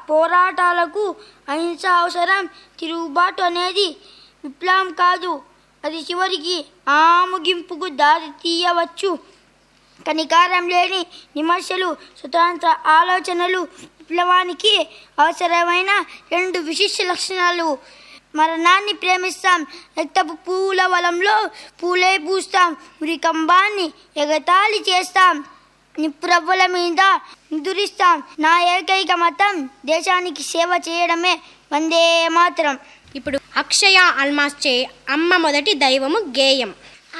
పోరాటాలకు అహింస అవసరం తిరుగుబాటు అనేది విప్లవం కాదు అది చివరికి ఆ ముగింపుకు దారి తీయవచ్చు కనికారం లేని విమర్శలు స్వతంత్ర ఆలోచనలు విప్లవానికి అవసరమైన రెండు విశిష్ట లక్షణాలు మరణాన్ని ప్రేమిస్తాం రక్తపు పూల వలంలో పూలే పూస్తాం ఉరికంబాన్ని ఎగతాళి చేస్తాం నిప్పురవ్వల మీద నిదురిస్తాం నా ఏకైక మతం దేశానికి సేవ చేయడమే వందే మాత్రం ఇప్పుడు అక్షయ అల్మాస్ చే అమ్మ మొదటి దైవము గేయం